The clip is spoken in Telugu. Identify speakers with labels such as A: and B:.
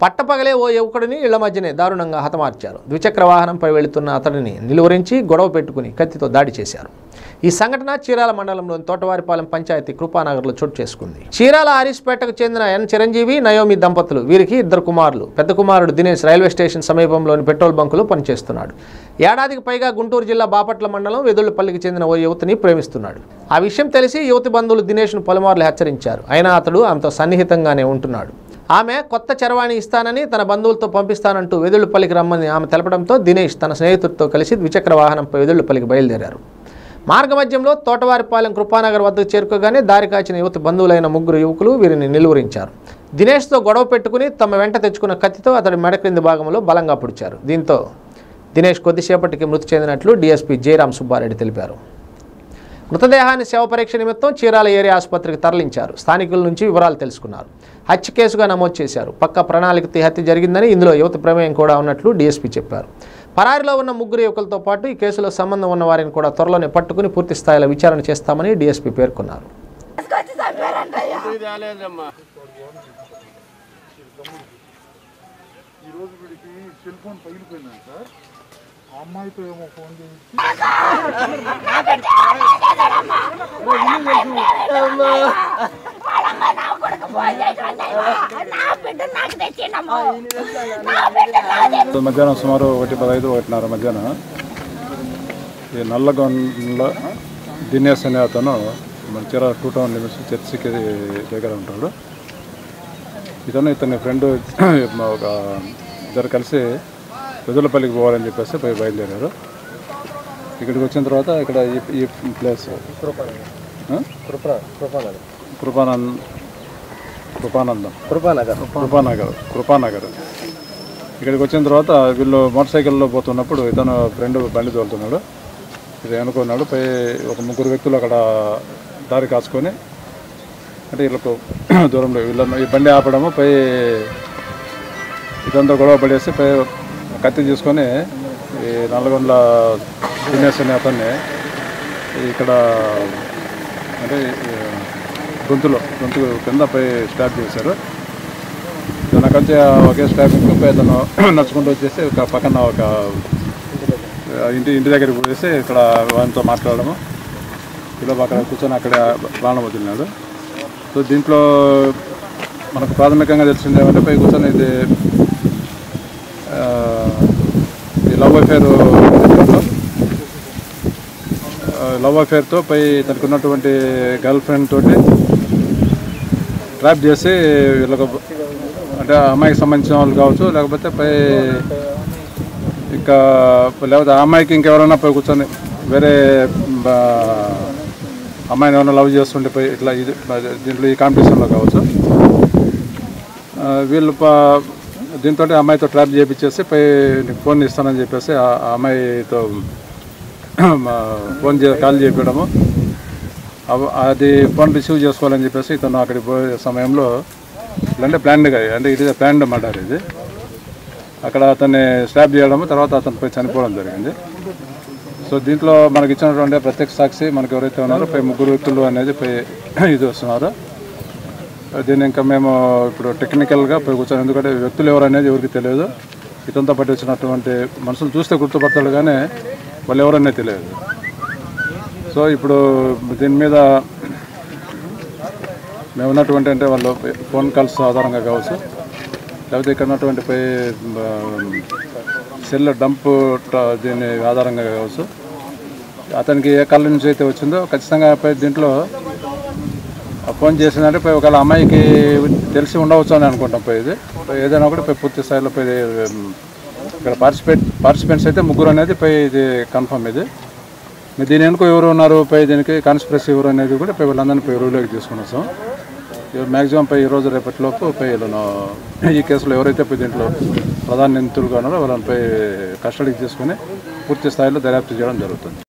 A: పట్టపగలే ఓ యువకుడిని ఇళ్ల మధ్యనే దారుణంగా హతమార్చారు ద్విచక్ర వాహనంపై వెళుతున్న అతడిని నిలువరించి గొడవ పెట్టుకుని కత్తితో దాడి చేశారు ఈ సంఘటన చీరాల మండలంలోని తోటవారిపాలెం పంచాయతీ కృపానగర్లో చోటు చేసుకుంది చీరాల హరీస్పేటకు చెందిన ఎన్ చిరంజీవి నయోమి దంపతులు వీరికి ఇద్దరు కుమారులు పెద్ద కుమారుడు దినేష్ రైల్వే స్టేషన్ సమీపంలోని పెట్రోల్ బంకులో పనిచేస్తున్నాడు ఏడాదికి పైగా గుంటూరు జిల్లా బాపట్ల మండలం వెదుళ్లపల్లికి చెందిన ఓ యువతిని ప్రేమిస్తున్నాడు ఆ విషయం తెలిసి యువతి బంధువులు దినేష్ను పలుమార్లు హెచ్చరించారు అయినా అతడు ఆమెతో సన్నిహితంగానే ఉంటున్నాడు ఆమె కొత్త చరవాణి ఇస్తానని తన బంధువులతో పంపిస్తానంటూ వెదుళ్లపల్లికి రమ్మని ఆమె తెలపడంతో దినేష్ తన స్నేహితుడితో కలిసి ద్విచక్ర వాహనంపై వెదుళ్లపల్లికి బయలుదేరారు మార్గమధ్యంలో తోటవారిపాలెం కృపానగర్ వద్దకు చేరుకోగానే దారి కాచిన యువతి బంధువులైన ముగ్గురు యువకులు వీరిని నిలువరించారు దినేష్తో గొడవ పెట్టుకుని తమ వెంట తెచ్చుకున్న కత్తితో అతడి మెడ క్రింది భాగంలో బలంగా పొడిచారు దీంతో దినేష్ కొద్దిసేపటికి మృతి చెందినట్లు డీఎస్పీ జయరాం సుబ్బారెడ్డి తెలిపారు మృతదేహాన్ని శవ పరీక్ష నిమిత్తం చీరాల ఏరియా ఆసుపత్రికి తరలించారు స్థానికుల నుంచి వివరాలు తెలుసుకున్నారు హత్య కేసుగా నమోదు చేశారు పక్క ప్రణాళికతో ఈ హత్య జరిగిందని ఇందులో యువత ప్రమేయం కూడా ఉన్నట్లు డీఎస్పీ చెప్పారు పరారిలో ఉన్న ముగ్గురు యువకులతో పాటు ఈ కేసులో సంబంధం ఉన్న వారిని కూడా త్వరలోనే పట్టుకుని పూర్తి స్థాయిలో విచారణ చేస్తామని డీఎస్పీ పేర్కొన్నారు
B: తీసుకొచ్చి చంపారంటయ్యా
C: ఈ రోజు వీడికి సెల్ ఫోన్ పగిలిపోయిందంట సార్ ఆ అమ్మాయితో ఏమో ఫోన్ చేసి
B: నా బిడ్డ నాకు తెచ్చిండమ్మా నా బిడ్డ నాది.
D: మధ్యాహ్నం సుమారు ఒకటి పదహైదు ఒకటిన్నర మధ్యాహ్నం ఈ నల్లగొండలో దినేష్ అనే అతను మన చీర టూ టౌన్ లిమిట్స్ చర్చికి దగ్గర ఉంటాడు ఇతను ఇతని ఫ్రెండ్ ఒక ఇద్దరు కలిసి పెద్దలపల్లికి పోవాలని చెప్పేసి పోయి బయలుదేరారు ఇక్కడికి వచ్చిన తర్వాత ఇక్కడ ఈ ఈ ప్లేస్ ఆ? కృపానంద్ కృపానందం
E: కృపానగర్
D: కృపానగర్ కృపానగర్ ఇక్కడికి వచ్చిన తర్వాత వీళ్ళు మోటార్ సైకిల్లో పోతున్నప్పుడు ఇతను ఫ్రెండ్ బండి తోలుతున్నాడు ఇది అనుకున్నాడు పై ఒక ముగ్గురు వ్యక్తులు అక్కడ దారి కాచుకొని అంటే వీళ్ళకు దూరంలో వీళ్ళను ఈ బండి ఆపడము పై ఇదంతా గొడవ పడేసి పై కత్తి తీసుకొని ఈ నల్గొండ దినేష్ అనే అతన్ని ఇక్కడ అంటే ఈ గొంతులో గొంతు కింద పై స్టాప్ చేశారు తన కంచె ఒకే స్టాపింగ్ పై అతను నడుచుకుంటూ వచ్చేసి ఒక పక్కన ఒక ఇంటి ఇంటి దగ్గరికి పోయేసి ఇక్కడ వారితో మాట్లాడడము ఇలా అక్కడ కూర్చొని అక్కడ ప్రాణం వదిలినాడు సో దీంట్లో మనకు ప్రాథమికంగా తెలిసింది ఏమంటే పై కూర్చొని ఇది ఆ, ఈ లవ్ అఫేర్ లవ్ అఫేర్తో పై తనకు ఉన్నటువంటి గర్ల్ ఫ్రెండ్ తోటి ట్రాప్ చేసి వీళ్ళకు అంటే ఆ అమ్మాయికి సంబంధించిన వాళ్ళు కావచ్చు లేకపోతే పై ఇంకా లేకపోతే ఆ అమ్మాయికి ఇంకెవరైనా పోయి కూర్చొని వేరే బా, అమ్మాయిని ఏమైనా లవ్ చేస్తుంటే పోయి ఇట్లా ఇది దీంట్లో ఈ కాంపిటీషన్లో కావచ్చు ఆ, వీళ్ళు ప- దీంతో అమ్మాయితో ట్రాప్ చేయించేసి పై నీకు ఫోన్ ఇస్తానని చెప్పేసి ఆ ఆ అమ్మాయితో మా ఫోన్ చే కాల్ చేయడము అవ- అది ఫోన్ రిసీవ్ చేసుకోవాలని చెప్పేసి ఇతను అక్కడికి పోయే సమయంలో అంటే ప్లాన్డ్గా అంటే ఇది ప్లాన్డ్ మర్డర్ ఇది అక్కడ అతన్ని స్టాప్ చేయడము తర్వాత అతను పోయి చనిపోవడం జరిగింది సో దీంట్లో మనకి ఇచ్చినటువంటి ప్రత్యక్ష సాక్షి మనకు ఎవరైతే ఉన్నారో పై ముగ్గురు వ్యక్తులు అనేది పై ఇది వస్తున్నారు దీన్ని ఇంకా మేము ఇప్పుడు టెక్నికల్గా పోయి కూర్చొని ఎందుకంటే వ్యక్తులు ఎవరు అనేది ఎవరికి తెలియదు ఇతంతో పాటు వచ్చినటువంటి మనుషులు చూస్తే గుర్తుపడతాడు కానీ వాళ్ళు ఎవరనేది తెలియదు సో ఇప్పుడు దీని మీద మేము ఉన్నటువంటి అంటే వాళ్ళు ఫోన్ కాల్స్ ఆధారంగా కావచ్చు లేకపోతే ఇక్కడ ఉన్నటువంటి పై సెల్ డంప్ ట- దీని ఆధారంగా కావచ్చు అతనికి ఏ కళ్ళ నుంచి అయితే వచ్చిందో ఖచ్చితంగా పై దీంట్లో ఆ ఫోన్ చేసిందంటే పోయి ఒకవేళ అమ్మాయికి తెలిసి ఉండవచ్చు అని అనుకుంటాం పోయి ఇది పోయి ఏదైనా ఒకటి పోయి పూర్తి స్థాయిలో పోయి ఉమ్, ఇక్కడ పార్టిసిపేట్ పార్టిసిపెంట్స్ అయితే ముగ్గురు అనేది పోయి ఇది కన్ఫర్మ్ ఇది మరి దీని వెనుక ఎవరు ఉన్నారు పై దీనికి కాన్స్పిరసీ ఎవరు అనేది కూడా పై వీళ్ళందరినీ పోయి రూల్లోకి తీసుకుని వస్తాం మ్యాక్సిమం పై ఈ రోజు రేపటిలోపు పై వీళ్ళను ఈ కేసులో ఎవరైతే పోయి దీంట్లో ప్రధాన నిందితులుగా ఉన్నారో వాళ్ళని పై కస్టడీకి తీసుకుని పూర్తి స్థాయిలో దర్యాప్తు చేయడం జరుగుతుంది